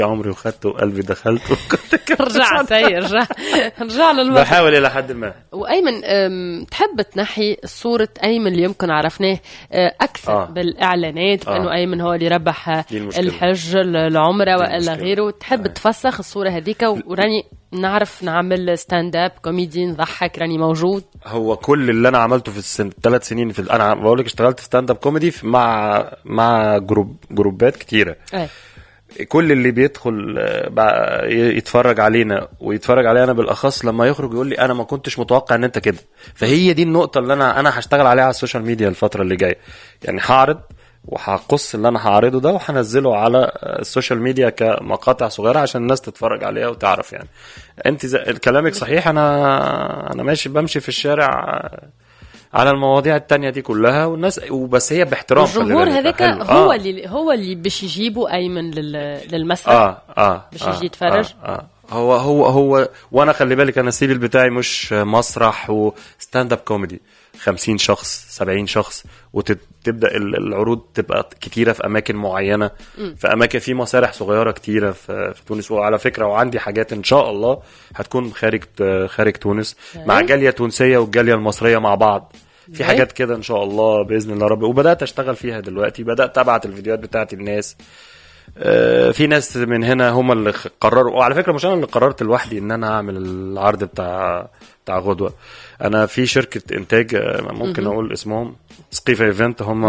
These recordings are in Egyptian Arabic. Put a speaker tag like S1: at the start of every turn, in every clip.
S1: عمري وخدته وقلبي دخلته
S2: رجع سيء رجع رجع للمسرح
S1: بحاول الى حد ما
S2: وايمن أم، تحب تنحي صوره ايمن اللي يمكن عرفناه أه، اكثر
S1: آه.
S2: آه. بالاعلانات
S1: آه.
S2: بانه ايمن هو اللي ربح أه،
S1: دي المشكلة.
S2: الحج العمره والا
S1: المشكلة.
S2: غيره تحب
S1: آه.
S2: تفسخ الصوره هذيك وراني نعرف نعمل ستاند اب كوميدي نضحك راني موجود
S1: هو كل اللي انا عملته في السن... الثلاث سنين في ال- انا بقول لك اشتغلت ستاند اب كوميدي في- مع مع جروب جروبات كتيره
S2: ايه
S1: كل اللي بيدخل آه، بقى ي- يتفرج علينا ويتفرج علينا انا بالاخص لما يخرج يقول لي انا ما كنتش متوقع ان انت كده فهي دي النقطه اللي انا انا هشتغل عليها على السوشيال ميديا الفتره اللي جايه يعني هعرض وهقص اللي انا هعرضه ده وهنزله على آه، السوشيال ميديا كمقاطع صغيره عشان الناس تتفرج عليها وتعرف يعني انت زي كلامك صحيح انا انا ماشي بمشي في الشارع آه، على المواضيع التانية دي كلها والناس وبس هي باحترام خلي
S2: والجمهور
S1: بالك.
S2: هذاك
S1: حلو.
S2: هو
S1: آه.
S2: اللي هو اللي باش يجيبوا ايمن لل... للمسرح
S1: اه اه
S2: باش
S1: آه،
S2: يجي يتفرج؟
S1: آه آه. هو هو هو وانا خلي بالك انا السيفل بتاعي مش مسرح وستاند اب كوميدي 50 شخص 70 شخص وتبدا العروض تبقى كتيره في اماكن معينه في اماكن في مسارح صغيره كتيره في, في تونس وعلى فكره وعندي حاجات ان شاء الله هتكون خارج خارج تونس مع
S2: أي.
S1: جاليه تونسيه والجاليه المصريه مع بعض في
S2: أي.
S1: حاجات كده ان شاء الله باذن الله رب وبدات اشتغل فيها دلوقتي بدات ابعت الفيديوهات بتاعت الناس آه، في ناس من هنا هم اللي خ- قرروا وعلى فكره مش انا اللي قررت لوحدي ان انا اعمل العرض بتاع بتاع غدوه انا في شركه انتاج آه، ممكن اقول اسمهم سقيفه ايفنت هم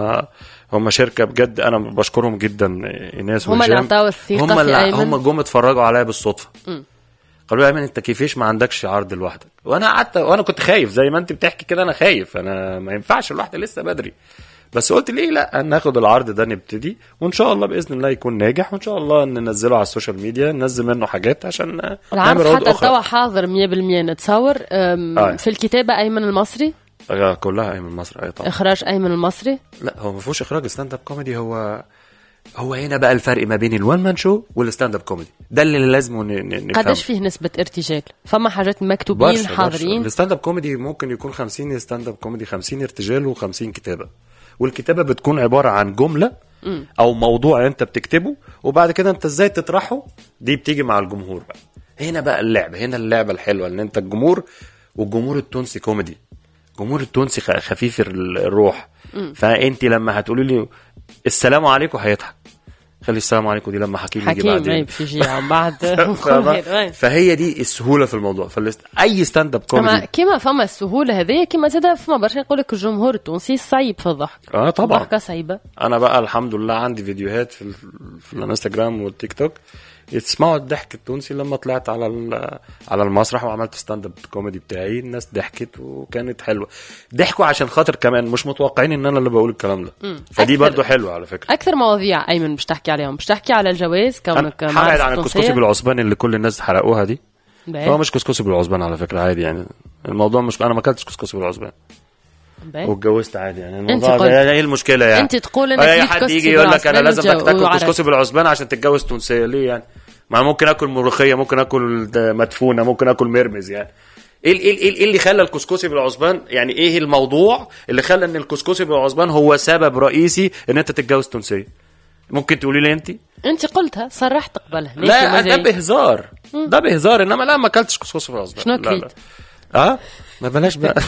S1: هم شركه بجد انا بشكرهم جدا ايناس
S2: هم اللي
S1: وهشام.
S2: اعطوا الثقة
S1: هم
S2: في
S1: اللي
S2: أيمن.
S1: هم جم اتفرجوا عليا بالصدفه قالوا لي يا ايمن انت كيفيش ما عندكش عرض لوحدك وانا قعدت وانا كنت خايف زي ما انت بتحكي كده انا خايف انا ما ينفعش لوحدي لسه بدري بس قلت ليه لا ناخد العرض ده نبتدي وان شاء الله باذن الله يكون ناجح وان شاء الله ننزله على السوشيال ميديا ننزل منه حاجات عشان نعمل
S2: العرض
S1: عروض
S2: حتى
S1: اخرى
S2: توا حاضر 100% نتصور أم،
S1: آه.
S2: في الكتابه ايمن المصري
S1: آه، كلها ايمن مصر اي طبعا
S2: اخراج ايمن المصري
S1: لا هو ما فيهوش اخراج ستاند اب كوميدي هو هو هنا بقى الفرق ما بين الوان مان شو والستاند اب كوميدي ده اللي لازم ن- ن- نفهمه
S2: قداش فيه نسبه ارتجال فما حاجات مكتوبين
S1: برشا
S2: حاضرين
S1: برشا. الستاند اب كوميدي ممكن يكون 50 ستاند اب كوميدي 50 ارتجال و50 كتابه والكتابه بتكون عباره عن جمله او موضوع انت بتكتبه وبعد كده انت ازاي تطرحه دي بتيجي مع الجمهور بقى هنا بقى اللعبه هنا اللعبه الحلوه ان انت الجمهور والجمهور التونسي كوميدي الجمهور التونسي خ- خفيف ال- الروح فانت لما هتقولي لي السلام عليكم هيضحك خلي السلام عليكم دي لما حكيم يجي
S2: حكيم
S1: بعدين
S2: اي باش يجي عن بعد
S1: فاهمة؟ فهي دي السهوله في الموضوع فالاست... اي ستاند اب
S2: كما
S1: كوميدي
S2: كما فما السهوله هذه كما زاد فما برشا يقول لك الجمهور التونسي صعيب في الضحك
S1: اه طبعا
S2: ضحكه صعيبه
S1: انا بقى الحمد لله عندي فيديوهات في, ال... في الانستجرام والتيك توك يسمعوا الضحك التونسي لما طلعت على ال... على المسرح وعملت ستاند اب كوميدي بتاعي الناس ضحكت وكانت حلوه ضحكوا عشان خاطر كمان مش متوقعين ان انا اللي بقول الكلام ده فدي
S2: أكثر-
S1: برضو حلوه على فكره
S2: اكثر مواضيع ايمن باش تحكي عليهم باش تحكي على الجواز
S1: انا
S2: كونك
S1: هبعد
S2: معرفة
S1: عن
S2: تونسية.
S1: الكسكسي بالعصبان اللي كل الناس حرقوها دي
S2: باهي،
S1: هو مش كسكسي بالعصبان على فكره عادي يعني الموضوع مش انا ما اكلتش كسكسي بالعصبان
S2: باهي.
S1: واتجوزت عادي يعني الموضوع
S2: قلت.
S1: ده- ايه المشكله يعني
S2: انت تقول انك
S1: اي
S2: ليك
S1: حد
S2: كسكسي
S1: يجي يقول لك انا
S2: بالعصبان
S1: لازم
S2: وتجو-
S1: تاكل
S2: وعرس.
S1: كسكسي بالعصبان عشان تتجوز تونسيه ليه يعني ما أنا ممكن اكل ملوخيه ممكن اكل د- مدفونه ممكن اكل مرمز يعني ايه ال- ايه ال- ايه اللي خلى الكسكسي بالعصبان يعني ايه الموضوع اللي خلى ان الكسكسي بالعصبان هو سبب رئيسي ان انت تتجوز تونسيه ممكن تقولي لي انت
S2: انت قلتها صرحت قبلها ليش
S1: لا
S2: ما
S1: ده
S2: جاي؟
S1: بهزار ده بهزار انما لا ما اكلتش كسكسي بالعصبان
S2: شنو
S1: لا، لا.
S2: أكلت؟
S1: اه ما بلاش بقى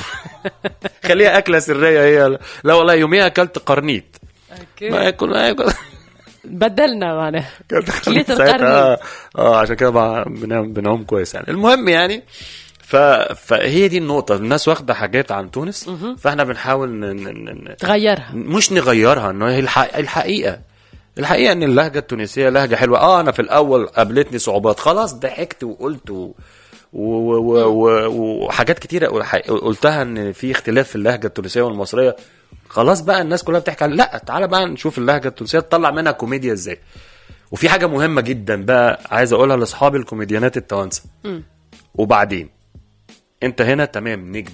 S1: خليها اكله سريه هي لا والله يوميها اكلت قرنيت ما ياكل ما ياكل
S2: بدلنا معناها
S1: كلت
S2: كلية
S1: ساعتها،
S2: القرنيت.
S1: اه اه عشان كده بقى بنام بنعوم كويس يعني المهم يعني ف... فهي دي النقطة الناس واخدة حاجات عن تونس فاحنا بنحاول ن... ن... ن...
S2: تغيرها
S1: مش نغيرها انه هي الح... الحقيقة الحقيقة ان اللهجة التونسية لهجة حلوة اه انا في الاول قابلتني صعوبات خلاص ضحكت وقلت و... و... و... و... وحاجات كتيرة قل- قلتها ان في اختلاف في اللهجة التونسية والمصرية خلاص بقى الناس كلها بتحكي على لا تعالى بقى نشوف اللهجة التونسية تطلع منها كوميديا ازاي وفي حاجة مهمة جدا بقى عايز اقولها لاصحابي الكوميديانات التوانسة وبعدين انت هنا تمام نجم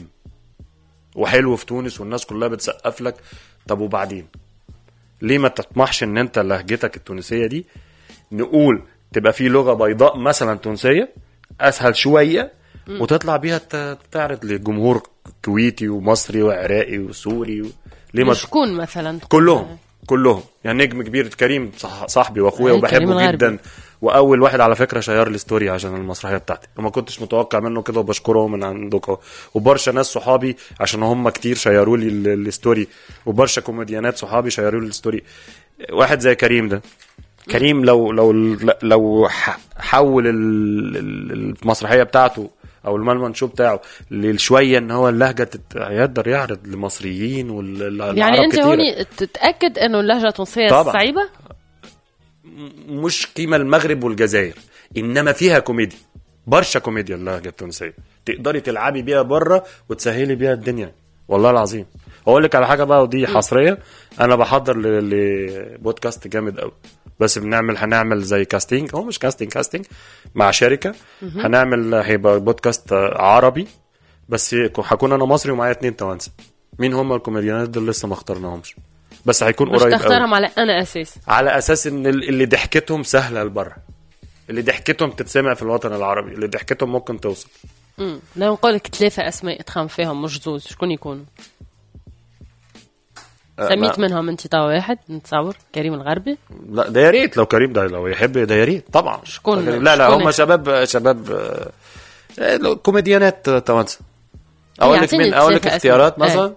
S1: وحلو في تونس والناس كلها بتسقف لك طب وبعدين ليه ما تطمحش ان انت لهجتك التونسيه دي نقول تبقى في لغه بيضاء مثلا تونسيه اسهل شويه وتطلع بيها ت- تعرض لجمهور كويتي ومصري وعراقي وسوري و... ليه ما ت-
S2: شكون مثلا
S1: كلهم كلهم يعني نجم كبير كريم صح صاحبي واخويا
S2: أي، كريم
S1: وبحبه
S2: الغربي.
S1: جدا واول واحد على فكره شير لي ستوري عشان المسرحيه بتاعتي وما كنتش متوقع منه كده وبشكره من عندكم وبرشا ناس صحابي عشان هم كتير شيروا لي ال- الستوري وبرشا كوميديانات صحابي شيروا لي الستوري واحد زي كريم ده كريم لو لو لو ح- حول ال- ال- المسرحيه بتاعته او الملمن شو بتاعه لشويه ان هو اللهجه تت- يقدر يعرض لمصريين والعرب
S2: يعني انت
S1: كتيرة.
S2: هون تتاكد انه اللهجه التونسيه
S1: طبعاً.
S2: صعيبه
S1: مش قيمة المغرب والجزائر انما فيها كوميديا برشا كوميديا اللهجه التونسيه تقدري تلعبي بيها بره وتسهلي بيها الدنيا والله العظيم اقول لك على حاجه بقى ودي حصريه انا بحضر ل- لبودكاست جامد قوي بس بنعمل هنعمل زي كاستنج هو مش كاستنج كاستنج مع شركه هنعمل هيبقى بودكاست عربي بس هكون انا مصري ومعايا اتنين توانسه مين هم الكوميديانات دول لسه ما اخترناهمش بس هيكون
S2: مش
S1: قريب قوي
S2: تختارهم على انا اساس
S1: على اساس ان ال- اللي ضحكتهم سهله لبره اللي ضحكتهم تتسمع في الوطن العربي اللي ضحكتهم ممكن توصل
S2: امم لو نقول لك ثلاثه اسماء تخم فيهم مش زوز شكون يكونوا؟
S1: أه،
S2: سميت
S1: ما-
S2: منهم انت توا واحد نتصور كريم الغربي
S1: لا ده يا ريت لو كريم ده لو يحب ده يا ريت طبعا
S2: شكون-
S1: لا لا
S2: شكون
S1: هم
S2: يحب؟
S1: شباب شباب آه، آه، لو- كوميديانات توانسه اقول لك
S2: يعطيني
S1: من اقول لك
S2: ثلاثة
S1: اختيارات
S2: أسماء.
S1: مثلا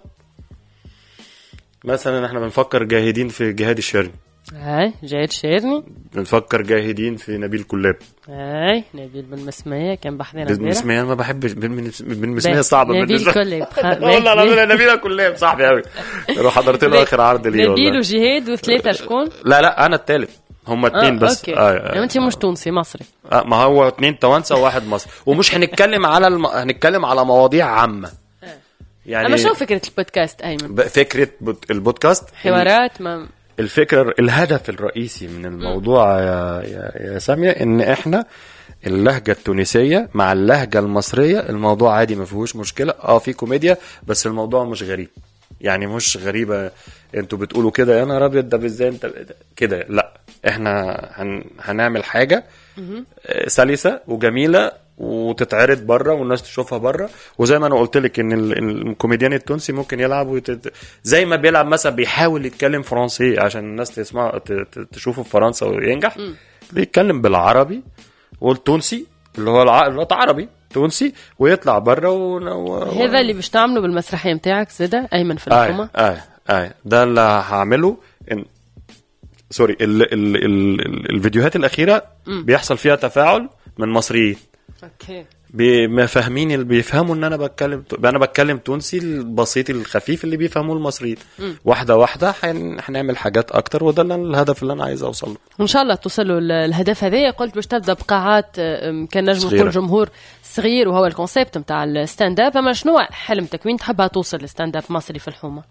S1: مثلا احنا بنفكر جاهدين في جهاد الشرني
S2: هاي جايد شيرني
S1: بنفكر جاهدين في نبيل كلاب
S2: هاي نبيل بن مسمية كان بحثنا امبارح
S1: بالمسمية انا ما بحبش بالمس- بالمسمية
S2: باهي.
S1: صعبة
S2: نبيل
S1: بالنسبة
S2: كلاب. خ-
S1: والله
S2: باهي.
S1: العظيم نبيل كلاب صاحبي قوي انا حضرت له اخر عرض ليه
S2: نبيل
S1: والله
S2: وجهاد وثلاثة شكون؟
S1: لا لا انا الثالث هم اتنين
S2: آه،
S1: بس
S2: اوكي
S1: آه
S2: يعني
S1: آه
S2: انت مش تونسي مصري
S1: آه ما هو اتنين توانسه وواحد مصري ومش هنتكلم على الم... هنتكلم على مواضيع عامه يعني
S2: اما شو فكرة البودكاست ايمن؟
S1: ب- فكره بوت- البودكاست
S2: حوارات ما
S1: الفكره الهدف الرئيسي من الموضوع يا يا, يا ساميه ان احنا اللهجه التونسيه مع اللهجه المصريه الموضوع عادي ما فيهوش مشكله اه في كوميديا بس الموضوع مش غريب يعني مش غريبه انتوا بتقولوا كده يا نهار ابيض ده ازاي انت كده لا احنا هن هنعمل حاجه آه، سلسه وجميله وتتعرض بره والناس تشوفها بره وزي ما انا قلت لك ان ال- ال- الكوميديان التونسي ممكن يلعب ويتت... زي ما بيلعب مثلا بيحاول يتكلم فرنسي عشان الناس تسمع ت- ت- تشوفه في فرنسا وينجح بيتكلم بالعربي والتونسي اللي هو الع... اللي هو عربي تونسي ويطلع بره و... و...
S2: هذا اللي باش تعمله بالمسرحية متاعك زادة ايمن في الحكومة
S1: اه اه اه ده اللي هعمله إن... سوري ال... ال... ال... ال... الفيديوهات الاخيره بيحصل فيها تفاعل من مصريين
S2: اوكي
S1: بي- ما فاهمين اللي بيفهموا ان انا بتكلم انا بتكلم تونسي البسيط الخفيف اللي بيفهموه المصريين واحده واحده حن... هنعمل حاجات اكتر وده اللي أنا- الهدف اللي انا عايز اوصل له
S2: وان شاء الله توصلوا ل- الهدف هذايا قلت باش تبدا بقاعات أم، كان نجم
S1: صغيرة.
S2: نقول جمهور صغير وهو الكونسيبت نتاع الستاند اب اما شنو حلمتك وين تحبها توصل الستاند اب مصري في الحومه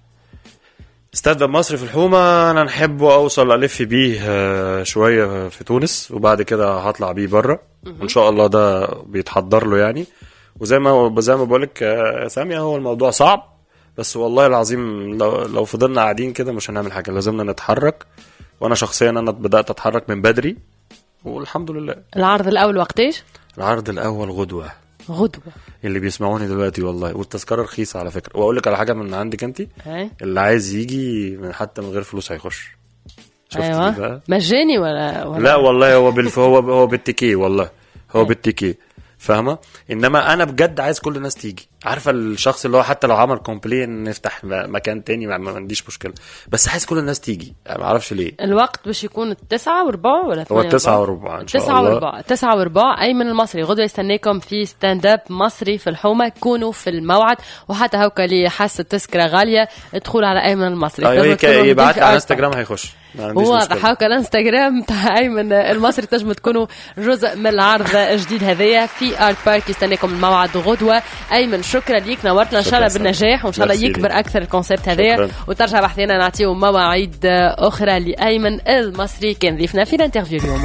S1: استاد مصر في الحومه انا نحب اوصل الف بيه آه، شويه في تونس وبعد كده هطلع بيه بره وان شاء الله ده بيتحضر له يعني وزي ما زي ما بقول لك يا ساميه هو الموضوع صعب بس والله العظيم لو لو فضلنا قاعدين كده مش هنعمل حاجه لازمنا نتحرك وانا شخصيا انا بدات اتحرك من بدري والحمد لله
S2: العرض الاول وقتاش
S1: العرض الاول غدوه
S2: غدوه
S1: اللي بيسمعوني دلوقتي والله والتذكره رخيصه على فكره واقول لك على حاجه من عندك انت
S2: هاي
S1: اللي عايز يجي من حتى من غير فلوس هيخش شفت دي
S2: ايوه
S1: بقى
S2: مجاني ولا ولا
S1: لا والله هو بالف هو هو بالتيكي والله هو بالتيكي فاهمه انما انا بجد عايز كل الناس تيجي عارفه الشخص اللي هو حتى لو عمل كومبلين نفتح م- مكان تاني ما ما عنديش مشكله بس عايز كل الناس تيجي ما اعرفش ليه
S2: الوقت باش يكون التسعة وربع ولا
S1: هو
S2: ثمانية
S1: التسعة وربع إن شاء
S2: تسعة
S1: الله.
S2: وربع تسعة وربع أيمن المصري غدوة يستناكم في ستاند اب مصري في الحومة كونوا في الموعد وحتى هوكا اللي حس التذكرة غالية ادخلوا على أيمن المصري
S1: ايوه
S2: تنجموا
S1: هيك
S2: تكونوا
S1: يبعت
S2: موجودين
S1: لي على
S2: في
S1: انستغرام هيخش ما عنديش
S2: واضح
S1: مشكله
S2: هوكا الانستغرام تاع ايمن المصري تنجموا تكونوا جزء من العرض الجديد هذايا في ارت بارك يستناكم الموعد غدوه ايمن شكرا ليك نورتنا ان شاء الله
S1: شكراً
S2: بالنجاح وان شاء الله
S1: ميرسي
S2: يكبر
S1: ليك.
S2: اكثر الكونسيبت هذايا
S1: شكراً.
S2: وترجع بحثنا نعطيه مواعيد اخرى لايمن المصري كان ضيفنا في الانترفيو اليوم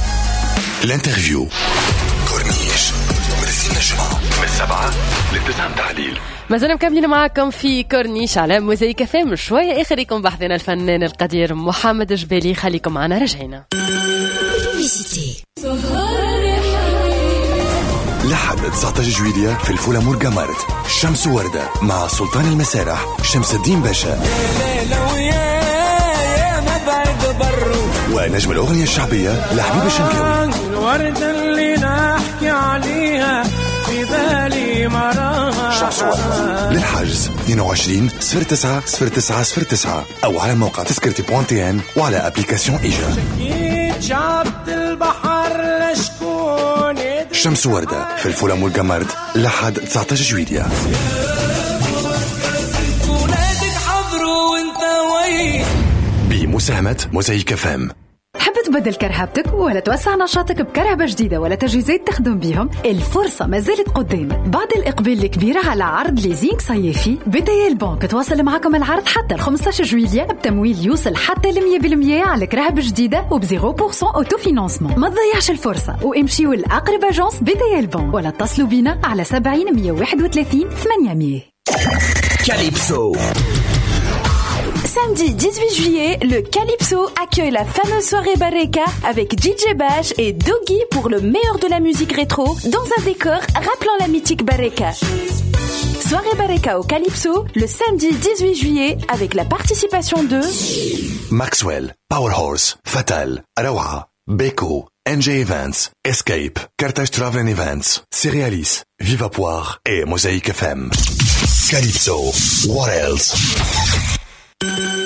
S3: الانترفيو كورنيش مرسين نجمع من سبعة لتسعة تعليل
S2: مازلنا مكملين معاكم في كورنيش على موزايك فام شويه اخر يكون بحثنا الفنان القدير محمد جبالي خليكم معنا رجعينا
S3: لحد 19 جويليا في الفولة مورجا مارت شمس وردة مع سلطان المسارح شمس الدين باشا
S4: ليلة ويا يا ما بعد برو
S3: ونجم الأغنية الشعبية لحبيب الشنكاوي
S4: الوردة اللي نحكي عليها في بالي مراها
S3: للحجز 22 09 09 09 أو على موقع تذكرتي بوان تي ان وعلى ابليكاسيون إيجا
S4: جيت شعبت البحر لشكون يدري
S3: شمس وردة في الفولم والجمرد لحد 19 جويليا
S4: ولادك حضروا وانت وين
S3: بمساهمة موزايك فام
S5: حب تبدل كرهبتك ولا توسع نشاطك بكرهبة جديدة ولا تجهيزات تخدم بيهم الفرصة ما زالت قدامك بعد الإقبال الكبير على عرض ليزينغ صيفي بتيال بنك تواصل معكم العرض حتى ال 15 جويلية بتمويل يوصل حتى ل 100% على كرهبة جديدة وب 0% اوتو فينانسمون ما تضيعش الفرصة وامشيوا لأقرب اجونس بتيال بنك ولا اتصلوا بينا على 70 131 800
S6: Calypso.
S7: Samedi 18 juillet, le Calypso accueille la fameuse soirée Bareka avec DJ Bash et Doggy pour le meilleur de la musique rétro dans un décor rappelant la mythique Bareka. Soirée Bareka au Calypso le samedi 18 juillet avec la participation de
S3: ماكسويل باور هورس فتال روعة بيكو NJ Events, Escape, Carthage Travel and Events, Cerealis, Viva Poire et Mosaïque FM. Calypso, what else?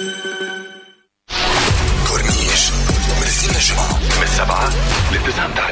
S3: كورنيش من السنة الجمعة من السبعة للتسعة متاع